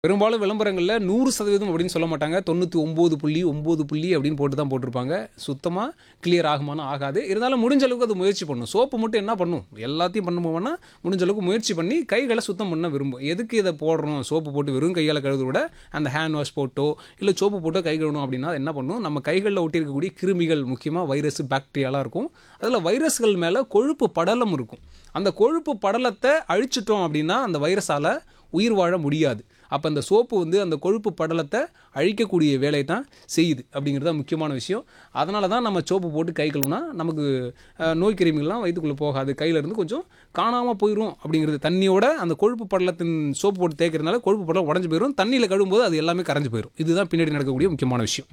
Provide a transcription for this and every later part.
பெரும்பாலும் விளம்பரங்களில் நூறு சதவீதம் அப்படின்னு சொல்ல மாட்டாங்க தொண்ணூற்றி ஒம்பது புள்ளி ஒம்பது புள்ளி அப்படின்னு போட்டு தான் போட்டிருப்பாங்க சுத்தமாக கிளியர் ஆகுமானா ஆகாது இருந்தாலும் முடிஞ்ச அளவுக்கு அது முயற்சி பண்ணும் சோப்பு மட்டும் என்ன பண்ணும் எல்லாத்தையும் பண்ணுவோம்னா முடிஞ்ச அளவுக்கு முயற்சி பண்ணி கைகளை சுத்தம் பண்ண விரும்பும் எதுக்கு இதை போடுறோம் சோப்பு போட்டு வெறும் கையால் கழுவுறத விட அந்த ஹேண்ட் வாஷ் போட்டோ இல்லை சோப்பு போட்டோ கை கழுவணும் அப்படின்னா அது என்ன பண்ணும் நம்ம கைகளில் ஒட்டியிருக்கக்கூடிய கிருமிகள் முக்கியமாக வைரஸ் பாக்டீரியாலாம் இருக்கும் அதில் வைரஸ்கள் மேலே கொழுப்பு படலம் இருக்கும் அந்த கொழுப்பு படலத்தை அழிச்சிட்டோம் அப்படின்னா அந்த வைரஸால் உயிர் வாழ முடியாது அப்போ அந்த சோப்பு வந்து அந்த கொழுப்பு படலத்தை அழிக்கக்கூடிய வேலையை தான் செய்யுது அப்படிங்கிறது தான் முக்கியமான விஷயம் அதனால தான் நம்ம சோப்பு போட்டு கை கழுவுனா நமக்கு அஹ், நோய் கிருமிகள்லாம் வயிற்றுக்குள்ளே போகாது கையிலேருந்து கொஞ்சம் காணாமல் போயிடும் அப்படிங்கிறது தண்ணியோட அந்த கொழுப்பு படலத்தின் சோப்பு போட்டு தேய்க்கிறதுனால கொழுப்பு படலம் உடஞ்சி போயிடும் தண்ணியில் கழுவும்போது அது எல்லாமே கரைஞ்சு போயிடும் இதுதான் பின்னாடி நடக்கக்கூடிய முக்கியமான விஷயம்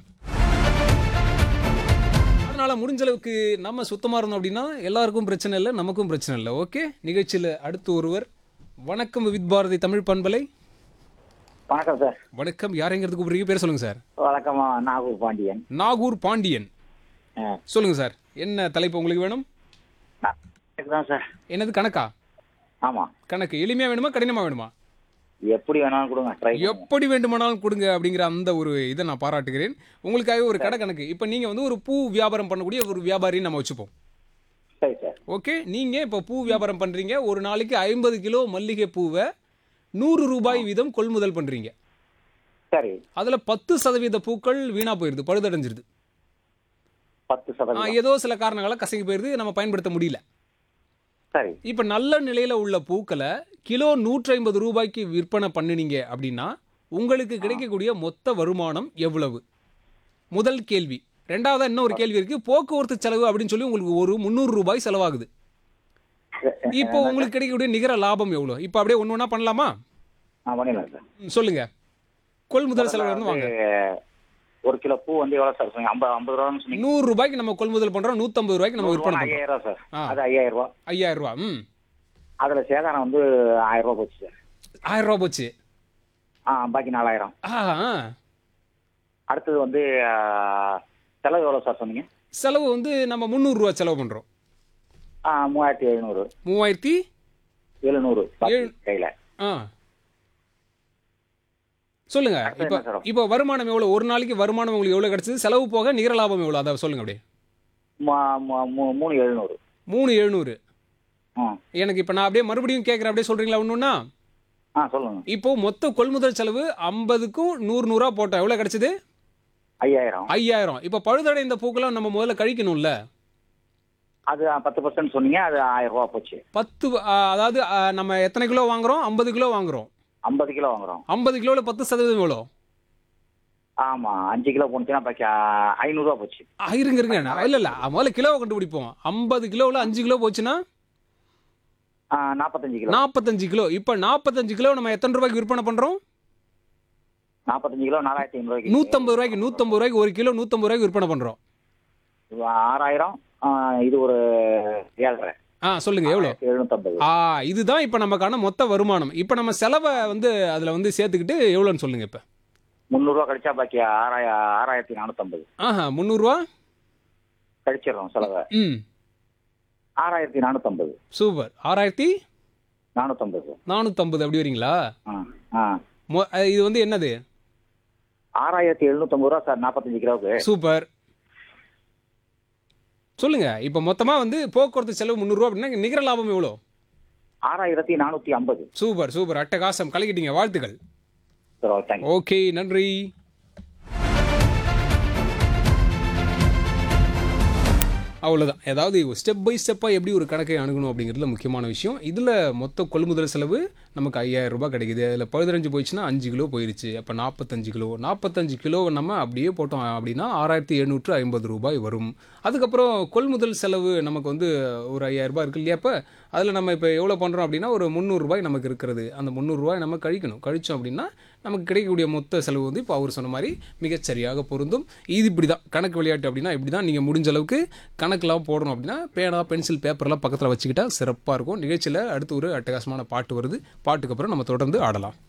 அதனால முடிஞ்ச அளவுக்கு நம்ம சுத்தமாக இருந்தோம் அப்படின்னா எல்லாருக்கும் பிரச்சனை இல்லை நமக்கும் பிரச்சனை இல்லை ஓகே நிகழ்ச்சியில் அடுத்து ஒருவர் வணக்கம் வித் பாரதி தமிழ் பண்பலை வணக்கம் சார் வணக்கம் யாரைங்கிறது கூப்பிடுறீங்க பேர் சொல்லுங்க சார் வணக்கமா நாகூர் பாண்டியன் நாகூர் பாண்டியன் ஆ, சொல்லுங்க சார் என்ன தலைப்பு உங்களுக்கு வேணும் நான் தான் சார் என்னது கணக்கா ஆமா கணக்கு எளிமையா வேணுமா கடினமா வேணுமா எப்படி வேணாலும் கொடுங்க ட்ரை எப்படி வேண்டுமானாலும் கொடுங்க அப்படிங்கிற அந்த ஒரு இதை நான் பாராட்டுகிறேன் உங்களுக்காக ஒரு கடை கணக்கு இப்போ நீங்க வந்து ஒரு பூ வியாபாரம் பண்ணக்கூடிய ஒரு வியாபாரின்னு நம்ம வச்சுப்போம் சரி சார் ஓகே நீங்க இப்போ பூ வியாபாரம் பண்றீங்க ஒரு நாளைக்கு ஐம்பது கிலோ மல்லிகை பூவை நூறு ரூபாய் வீதம் கொள்முதல் பண்றீங்க சரி அதுல பத்து சதவீத பூக்கள் வீணா போயிருது பழுதடைஞ்சிருது பத்து ஆ, சதவீதம் ஏதோ சில காரணங்களால் கசங்கி போயிருது நம்ம பயன்படுத்த முடியல சரி இப்போ நல்ல நிலையில் உள்ள பூக்களை கிலோ நூற்றி ஐம்பது ரூபாய்க்கு விற்பனை பண்ணினீங்க அப்படின்னா உங்களுக்கு கிடைக்கக்கூடிய மொத்த வருமானம் எவ்வளவு முதல் கேள்வி ரெண்டாவதா இன்னும் ஒரு கேள்வி இருக்கு போக்குவரத்து செலவு அப்படின்னு சொல்லி உங்களுக்கு ஒரு முந்நூறு ரூபாய் செலவாகுது இப்போ உங்களுக்கு கிடைக்கக்கூடிய நிகர லாபம் எவ்வளோ இப்போ அப்படியே ஒன்று ஒன்றா பண்ணலாமா ஆ பண்ணிடலாம் சார் ம், சொல்லுங்க கொள்முதல் செலவு வந்து வாங்க வந்து ஒரு கிலோ பூ வந்து எவ்வளவு சார் சொன்னீங்க ஐம்பது ஐம்பது ரூபான்னு சொன்னீங்க நூறு ரூபாய்க்கு நம்ம கொள்முதல் பண்றோம் நூற்றம்பது ரூபாய்க்கு நம்ம விற்பனை பண்றோம் ஐயாயிரம் ரூபா சார் ஆ. அது ஐயாயிரம் ரூபா ஐயாயிரம் ரூபா ம் அதுல சேதாரம் வந்து ஆயிரம் ரூபா போச்சு சார் ஆயிரம் ரூபா போச்சு ஆ பாக்கி நாலாயிரம் ஆ ஆ. அடுத்தது வந்து ஆ, செலவு எவ்வளவு சார் சொன்னீங்க செலவு வந்து நம்ம முந்நூறுரூவா செலவு பண்ணுறோம் ஆ மூவாயிரத்தி எழுநூறு மூவாயிரத்தி எழுநூறு பாக்கி ஏழு- கையில ஆ சொல்லுங்க அடுத்து இப்போ என்ன செலவு? இப்போ வருமானம் எவ்வளோ ஒரு நாளைக்கு வருமானம் உங்களுக்கு எவ்வளோ கிடைச்சது செலவு போக நிகர லாபம் எவ்வளோ அதை சொல்லுங்க அப்படியே மூ- மூ- மூ- மூணு எழுநூறு மூணு எழுநூறு ஆ எனக்கு இப்போ நான் அப்படியே மறுபடியும் கேட்குறேன் அப்படியே சொல்கிறீங்களா ஒன்றுன்னா ஆ சொல்லுங்க இப்போ மொத்த கொள்முதல் செலவு ஐம்பதுக்கும் நூறு நூறுரூவா போட்டோம் எவ்வளோ கிடைச்சது ஐயாயிரம் ஐயாயிரம் இப்போ பழுதடைந்த பூக்கெல்லாம் நம்ம முதல்ல கழிக்கணும்ல அது பத்து பர்சன்ட் சொன்னீங்க அது ஆயிரம் ரூபா போச்சு பத்து ஆ, அதாவது ஆ, நம்ம எத்தனை கிலோ வாங்குறோம் ஐம்பது கிலோ வாங்குறோம் ஐம்பது கிலோ வாங்குறோம் ஐம்பது கிலோவில் பத்து சதவீதம் எவ்வளோ ஆமா அஞ்சு கிலோ போனுச்சுன்னா பாக்கி ஆ, ஐநூறுரூவா போச்சு ஆ, இருங்க இருங்க நான் இல்லை இல்லை முதல்ல கிலோவை கண்டுபிடிப்போம் ஐம்பது கிலோவில் அஞ்சு கிலோ போச்சுன்னா ஆ, நாற்பத்தஞ்சு கிலோ நாற்பத்தஞ்சு கிலோ இப்போ நாற்பத்தஞ்சு கிலோ நம்ம எத்தனை ரூபாய்க்கு விற்பனை பண்ணுறோம் நாற்பத்தஞ்சு கிலோ நாலாயிரத்தி ஐநூறுவாய்க்கு நூற்றம்பது ரூபாய்க்கு நூற்றம்பது ரூபாய்க்கு ஒரு கிலோ நூற்றம்பது ரூபாய்க்கு விற்பனை பண்ணுறோம் இது ஆறாயிரம் ஆ, இது ஒரு ஏழரை ஆ சொல்லுங்க எவ்வளோ எழுநூத்தம்பது ஆ இதுதான் இப்போ நமக்கான மொத்த வருமானம் இப்போ நம்ம செலவை வந்து அதில் வந்து சேர்த்துக்கிட்டு எவ்வளோன்னு சொல்லுங்க இப்போ முந்நூறுரூவா கழிச்சா பாக்கி ஆறாய ஆறாயிரத்தி நானூத்தம்பது ஆஹா முந்நூறுரூவா கழிச்சிடுறோம் செலவை ம் ஆறாயிரத்தி நானூத்தம்பது சூப்பர் ஆறாயிரத்தி நானூத்தம்பது நானூற்றம்பது அப்படி வரீங்களா ஆ ஆ மொ அஹ் இது வந்து என்னது ஆறாயிரத்தி எழுநூத்தம்பது ரூபா சார் நாற்பத்தஞ்சு கிலோவுக்கு சூப்பர் சொல்லுங்க இப்போ மொத்தமாக வந்து போக்குவரத்து செலவு முந்நூறுரூவா அப்படின்னா நிகர லாபம் எவ்வளோ ஆறாயிரத்தி நானூத்தி ஐம்பது சூப்பர் சூப்பர் அட்டகாசம் கலக்கிட்டீங்க வாழ்த்துக்கள் சரி தேங்க்யூ ஓகே நன்றி அவ்வளோதான் ஏதாவது ஸ்டெப் பை ஸ்டெப்பாக எப்படி ஒரு கணக்கை அணுகணும் அப்படிங்கிறதுல முக்கியமான விஷயம் இதில் மொத்த கொள்முதல் செலவு நமக்கு ஐயாயிரம் ரூபாய் கிடைக்குது அதில் பழுதரைஞ்சு போயிடுச்சுன்னா அஞ்சு கிலோ போயிடுச்சு அப்போ நாற்பத்தஞ்சு கிலோ நாற்பத்தஞ்சு கிலோ நம்ம அப்படியே போட்டோம் அப்படின்னா ஆறாயிரத்தி எழுநூற்று ஐம்பது ரூபாய் வரும் அதுக்கப்புறம் கொள்முதல் செலவு நமக்கு வந்து ஒரு ஐயாயிரம் ரூபாய் இருக்கு இல்லையா இப்போ அதில் நம்ம இப்போ எவ்வளோ பண்ணுறோம் அப்படின்னா ஒரு முந்நூறுரூபாய் நமக்கு இருக்கிறது அந்த முந்நூறுரூவாய் நம்ம கழிக்கணும் கழிச்சோம் அப்படின்னா நமக்கு கிடைக்கக்கூடிய மொத்த செலவு வந்து இப்போ அவர் சொன்ன மாதிரி மிகச் சரியாக பொருந்தும் இது இப்படி தான் கணக்கு விளையாட்டு அப்படின்னா இப்படி தான் நீங்கள் முடிஞ்ச அளவுக்கு கணக்கெலாம் போடணும் அப்படின்னா பேனா பென்சில் பேப்பர்லாம் பக்கத்தில் வச்சுக்கிட்டா சிறப்பாக இருக்கும் நிகழ்ச்சியில் அடுத்து ஒரு அட்டகாசமான பாட்டு வருது பாட்டுக்கு அப்புறம் நம்ம தொடர்ந்து ஆடலாம்